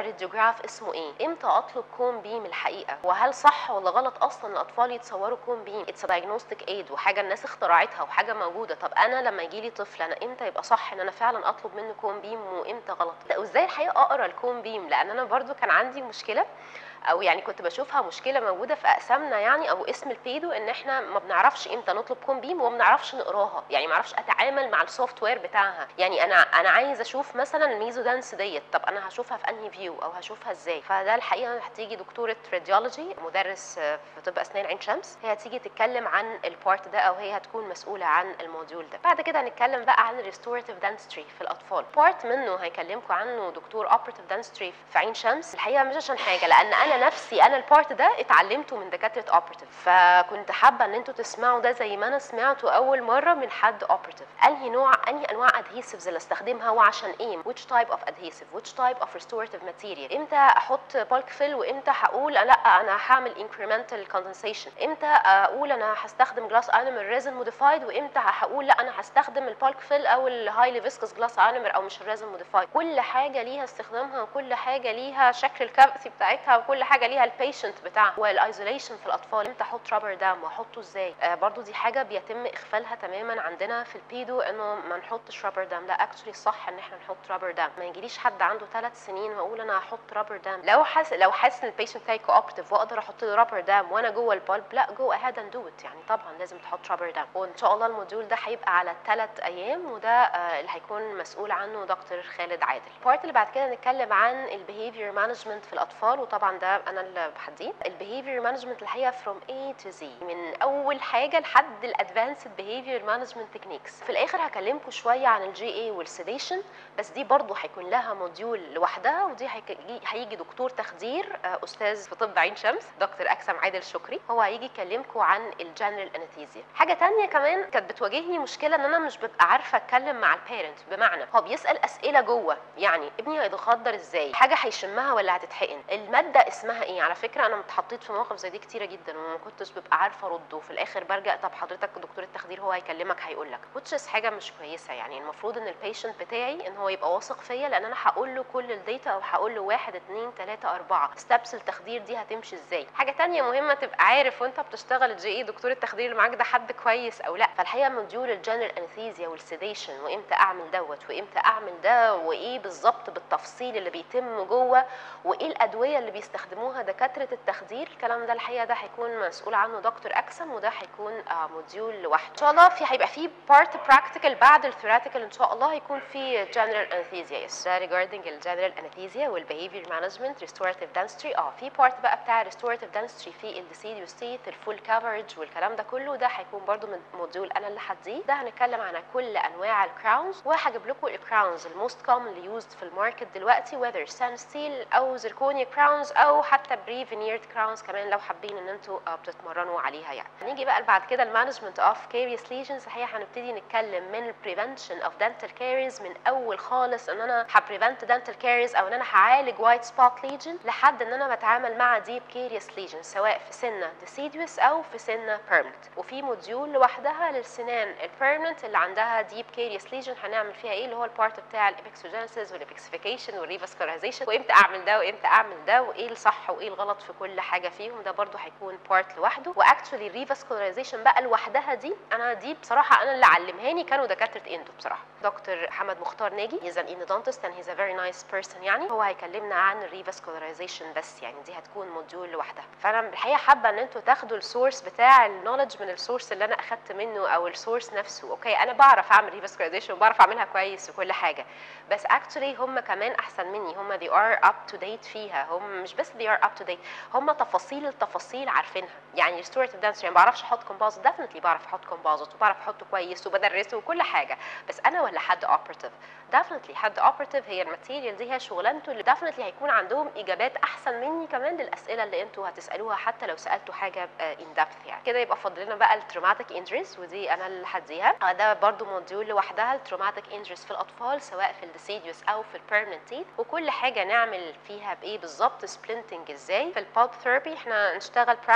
الراديوجراف اسمه ايه امتى اطلب كون بيم الحقيقه وهل صح ولا غلط اصلا الاطفال يتصوروا كون بيم اتس دايجنوستيك ايد وحاجه الناس اخترعتها وحاجه موجوده طب انا لما يجي لي طفل انا امتى يبقى صح ان انا فعلا اطلب منه كون بيم وامتى غلط لا وازاي الحقيقه اقرا الكون بيم لان انا برضو كان عندي مشكله او يعني كنت بشوفها مشكله موجوده في اقسامنا يعني او اسم البيدو ان احنا ما بنعرفش امتى نطلب كون بيم وما بنعرفش نقراها يعني ما اعرفش اتعامل مع السوفت وير بتاعها يعني انا انا عايز اشوف مثلا الميزو دانس ديت طب انا هشوفها في انهي فيو او هشوفها ازاي فده الحقيقه هتيجي دكتوره راديولوجي مدرس في طب اسنان عين شمس هي هتيجي تتكلم عن البارت ده او هي هتكون مسؤوله عن الموديول ده بعد كده هنتكلم بقى عن الريستوراتيف دانستري في الاطفال بارت منه هيكلمكم عنه دكتور اوبراتيف دانستري في عين شمس الحقيقه مش عشان حاجه لان انا نفسي انا البارت ده اتعلمته من دكاتره اوبراتيف فكنت حابه ان انتوا تسمعوا ده زي ما انا سمعته اول مره من حد اوبراتيف انهي نوع انهي انواع ادهيسيفز اللي استخدمها وعشان ايه which type of adhesive which type of restorative material امتى احط بالك فيل وامتى هقول لا انا هعمل incremental condensation امتى اقول انا هستخدم جلاس انيمال ريزن موديفايد وامتى هقول لا انا هستخدم البالك فيل او الهايلي فيسكس جلاس انيمال او مش الريزن موديفايد كل حاجه ليها استخدامها وكل حاجه ليها شكل الكافيتي بتاعتها وكل حاجه ليها البيشنت بتاعها والايزوليشن في الاطفال امتى احط رابر دام واحطه ازاي آه برضو دي حاجه بيتم اغفالها تماما عندنا في البيدو انه ما نحطش رابر دام لا اكشلي صح ان احنا نحط رابر دام ما يجيليش حد عنده ثلاث سنين واقول انا هحط رابر دام لو حاسس لو حاسس ان البيشنت بتاعي كوبرتيف واقدر احط له رابر دام وانا جوه البالب لا جو اهيد اند دو ات يعني طبعا لازم تحط رابر دام وان شاء الله الموديول ده هيبقى على ثلاث ايام وده آه اللي هيكون مسؤول عنه دكتور خالد عادل البارت اللي بعد كده نتكلم عن البيهيفير مانجمنت في الاطفال وطبعا ده انا اللي بحديه البيهيفير مانجمنت الحقيقه فروم اي تو زي من اول حاجه لحد الادفانسد بيهيفير مانجمنت تكنيكس في الاخر هكلمكم شويه عن الجي اي والسيديشن بس دي برضو هيكون لها موديول لوحدها ودي هيجي دكتور تخدير استاذ في طب عين شمس دكتور اكسم عادل شكري هو هيجي يكلمكم عن الجنرال انستيزيا حاجه تانية كمان كانت بتواجهني مشكله ان انا مش ببقى عارفه اتكلم مع البيرنت بمعنى هو بيسال اسئله جوه يعني ابني هيتخدر ازاي حاجه هيشمها ولا هتتحقن الماده اسمها ايه على فكره انا اتحطيت في مواقف زي دي كتيره جدا وما كنتش ببقى عارفه ارد وفي الاخر برجع طب حضرتك دكتور التخدير هو هيكلمك هيقول لك وتشز حاجه مش كويسه يعني المفروض ان البيشنت بتاعي ان هو يبقى واثق فيا لان انا هقول له كل الداتا او هقول له واحد اتنين تلاته اربعه ستابس التخدير دي هتمشي ازاي حاجه تانية مهمه تبقى عارف وانت بتشتغل الجي اي دكتور التخدير اللي معاك ده حد كويس او لا فالحقيقه موديول الجنرال انستيزيا والسيديشن وامتى اعمل دوت وامتى اعمل ده وايه بالظبط بالتفصيل اللي بيتم جوه وايه الادويه اللي بيستخدموها دكاتره التخدير الكلام ده الحقيقه ده هيكون مسؤول عنه دكتور اكسم وده هيكون آه موديول لوحده ان شاء الله في هيبقى في بارت براكتيكال بعد الثيوريتيكال ان شاء الله هيكون في جنرال انستيزيا يس ده ريجاردنج الجنرال انستيزيا والبيهيفير مانجمنت ريستوراتيف دانستري اه في بارت بقى بتاع ريستوراتيف دانستري في الديسيديوس تيث الفول كفرج والكلام ده كله ده هيكون برده من موديول انا اللي هديه ده هنتكلم عن كل انواع الكراونز وهجيب لكم الكراونز الموست كومنلي يوزد في الماركت دلوقتي whether سان ستيل او زركونيا كراونز او حتى بري فينيرد كراونز كمان لو حابين ان انتوا بتتمرنوا عليها يعني نيجي بقى بعد كده المانجمنت اوف كاريس ليجنز الحقيقه هنبتدي نتكلم من البريفنشن اوف دنتال كاريز من اول خالص ان انا هبريفنت دنتال كاريز او ان انا هعالج وايت سبوت ليجن لحد ان انا بتعامل مع ديب كاريس ليجن سواء في سنه ديسيديوس او في سنه بيرمننت وفي موديول لوحدها للسنان البيرمننت اللي عندها ديب كاريس ليجن هنعمل فيها ايه اللي هو البارت بتاع الابيكسوجينيسيس والابيكسيفيكيشن والريفاسكولايزيشن وامتى اعمل ده وامتى اعمل ده وايه الصح وايه الغلط في كل حاجه فيهم ده برضو هيكون بارت لوحده واكشولي الريفاسكولايزيشن بقى لوحدها دي انا دي بصراحه انا اللي علمهاني كانوا دكاتره اندو بصراحه دكتور محمد مختار ناجي هيز ان اندونتست اند هيز ا فيري نايس بيرسون يعني هو هيكلمنا عن الريفاسكولايزيشن بس يعني دي هتكون موديول لوحدها فانا الحقيقه حابه ان انتوا تاخدوا السورس بتاع النولج من السورس اللي انا اخدت منه او السورس نفسه اوكي انا بعرف اعمل ريفاسكولايزيشن وبعرف اعملها كويس وكل حاجه بس اكشولي هم كمان احسن مني هم they are up to date فيها هم مش بس they are up to date هم تفاصيل التفاصيل عارفينها يعني restorative dentistry ما بعرفش احط كومبوزيت ديفنتلي بعرف احط كومبوزيت وبعرف احطه كويس وبدرسه وكل حاجه بس انا ولا حد اوبراتيف ديفنتلي حد اوبراتيف هي الماتيريال دي هي شغلانته اللي ديفنتلي هيكون عندهم اجابات احسن مني كمان للاسئله اللي انتوا هتسالوها حتى لو سالتوا حاجه ان ديبث يعني كده يبقى فاضل لنا بقى التروماتيك انجريز ودي انا اللي هديها ده برضو موديول لوحدها التروماتيك انجريز في الاطفال سواء في الديسيديوس او في البيرمننت تيث وكل حاجه نعمل فيها بايه بالظبط سبلنتنج ازاي في البالب ثيرابي احنا نشتغل براكتيكال ان شاء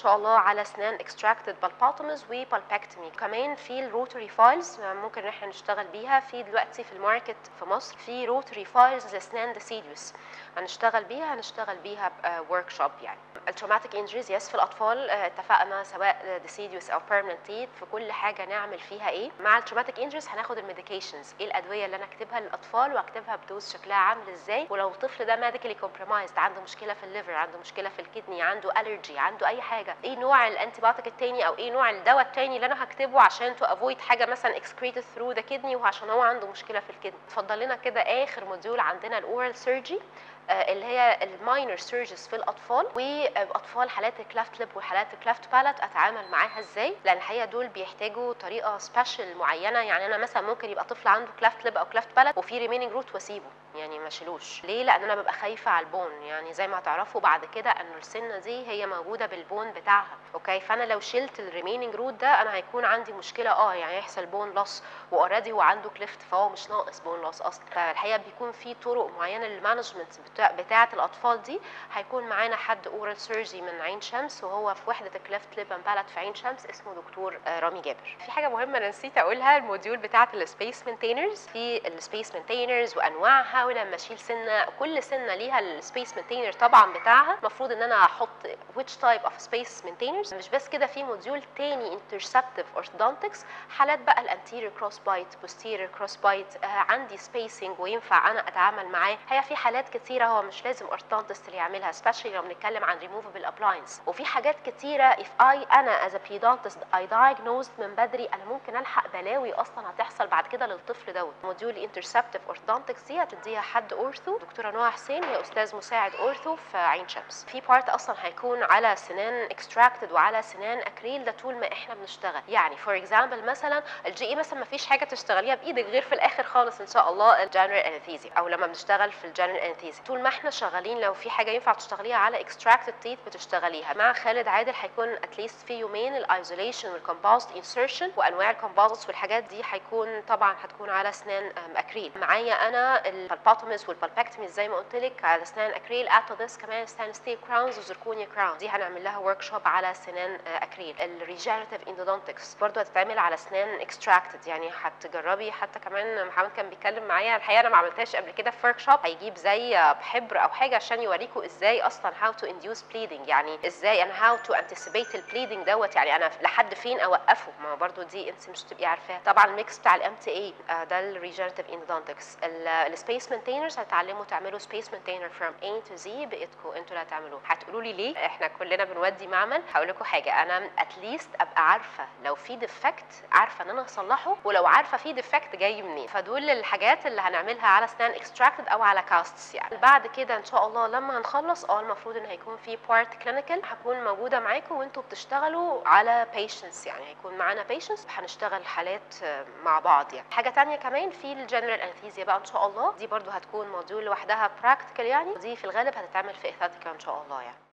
شاء الله على اسنان اكستراكتد بالباتومز وبالبكتومي كمان في الروتري فايلز ممكن ان احنا نشتغل بيها في دلوقتي في الماركت في مصر في روتري فايلز لاسنان ديسيديوس هنشتغل بيها هنشتغل بيها ورك شوب يعني التروماتيك انجريز يس في الاطفال آه، اتفقنا سواء ديسيديوس او بيرمننت تيت في كل حاجه نعمل فيها ايه مع التروماتيك انجريز هناخد الميديكيشنز ايه الادويه اللي انا اكتبها للاطفال واكتبها بدوز شكلها عامل ازاي ولو الطفل ده ميديكالي كومبرومايزد عنده مشكله في الليفر عنده مشكله في الكدني عنده الرجي عنده اي حاجه ايه نوع الانتيبيوتيك التاني او ايه نوع الدواء التاني اللي انا هكتبه عشان تو افويد حاجه مثلا اكسكريتد ثرو ذا كدني وعشان هو عنده مشكله في الكدني اتفضل لنا كده اخر موديول عندنا الاورال سيرجي اللي هي الماينر سيرجز في الاطفال واطفال حالات الكلافت ليب وحالات الكلافت بالات اتعامل معاها ازاي لان الحقيقه دول بيحتاجوا طريقه سبيشال معينه يعني انا مثلا ممكن يبقى طفل عنده كلافت ليب او كلافت بالات وفي ريميننج روت واسيبه يعني ما شيلوش ليه لان انا ببقى خايفه على البون يعني زي ما هتعرفوا بعد كده ان السنه دي هي موجوده بالبون بتاعها اوكي فانا لو شلت الريميننج روت ده انا هيكون عندي مشكله اه يعني هيحصل بون لوس واوريدي هو عنده كليفت فهو مش ناقص بون لوس اصلا فالحقيقه بيكون في طرق معينه للمانجمنت بتاع بتاعه الاطفال دي هيكون معانا حد اورال سيرجي من عين شمس وهو في وحده الكليفت ليب اند بالات في عين شمس اسمه دكتور آه، رامي جابر في حاجه مهمه انا نسيت اقولها الموديول بتاعه السبيس مينتينرز في السبيس مينتينرز وانواعها ولما اشيل سنه كل سنه ليها السبيس مينتينر طبعا بتاعها المفروض ان انا احط which type of space maintainers مش بس كده في موديول تاني interceptive orthodontics حالات بقى الانتيريور كروس بايت posterior كروس بايت آه عندي spacing وينفع انا اتعامل معاه هي في حالات كتيره هو مش لازم orthodontist اللي يعملها especially لو بنتكلم عن removable appliance وفي حاجات كتيره if I انا as a pedantist I diagnosed من بدري انا ممكن الحق بلاوي اصلا هتحصل بعد كده للطفل دوت موديول interceptive orthodontics دي هتديها حد اورثو دكتوره نوع حسين هي استاذ مساعد اورثو في عين شمس في بارت اصلا هيكون على سنان اكستراكتد وعلى سنان اكريل ده طول ما احنا بنشتغل يعني فور اكزامبل مثلا الجي اي مثلا ما فيش حاجه تشتغليها بايدك غير في الاخر خالص ان شاء الله الجنرال انستيزيا او لما بنشتغل في الجنرال انستيزيا طول ما احنا شغالين لو في حاجه ينفع تشتغليها على اكستراكتد تيت بتشتغليها مع خالد عادل هيكون اتليست في يومين الايزوليشن والكومبوست انسرشن وانواع الكومبوزتس والحاجات دي هيكون طبعا هتكون على اسنان أم، اكريل معايا انا البالباتوميز والبالبكتوميز زي ما قلت لك على اسنان اكريل اتو ذس كمان ستان ستيل كراونز وزركونيا كراونز دي هنعمل لها ورك شوب على سنان آه، اكريل الريجنريتيف اندودونتكس برضو هتتعمل على اسنان اكستراكتد يعني هتجربي حتى كمان محمد كان بيتكلم معايا الحقيقه انا ما عملتهاش قبل كده في ورك شوب هيجيب زي آه، حبر او حاجه عشان يوريكوا ازاي اصلا هاو تو انديوس بليدنج يعني ازاي انا هاو تو انتسيبيت البليدنج دوت يعني انا لحد فين اوقفه ما برضو دي انت مش تبقي عارفاها طبعا الميكس بتاع الام تي اي ده الريجنريتيف اندودونتكس السبيس مينتينرز هتتعلموا تعملوا سبيس مينتينر فروم A to Z بايدكم انتوا اللي هتعملوه هتقولوا لي ليه احنا كلنا بنودي معمل هقول لكم حاجه انا اتليست ابقى عارفه لو في ديفكت عارفه ان انا هصلحه ولو عارفه في ديفكت جاي منين فدول الحاجات اللي هنعملها على اسنان اكستراكتد او على كاستس يعني بعد كده ان شاء الله لما هنخلص اه المفروض ان هيكون في بارت كلينيكال هكون موجوده معاكم وانتوا بتشتغلوا على patients يعني هيكون معانا patients هنشتغل حالات آه، مع بعض يعني حاجه تانية كمان في الجنرال انستيزيا بقى ان شاء الله دي برضو هتكون موديول لوحدها براكتيكال يعني ودي في الغالب هتتعمل في اثاتيكا ان شاء الله يعني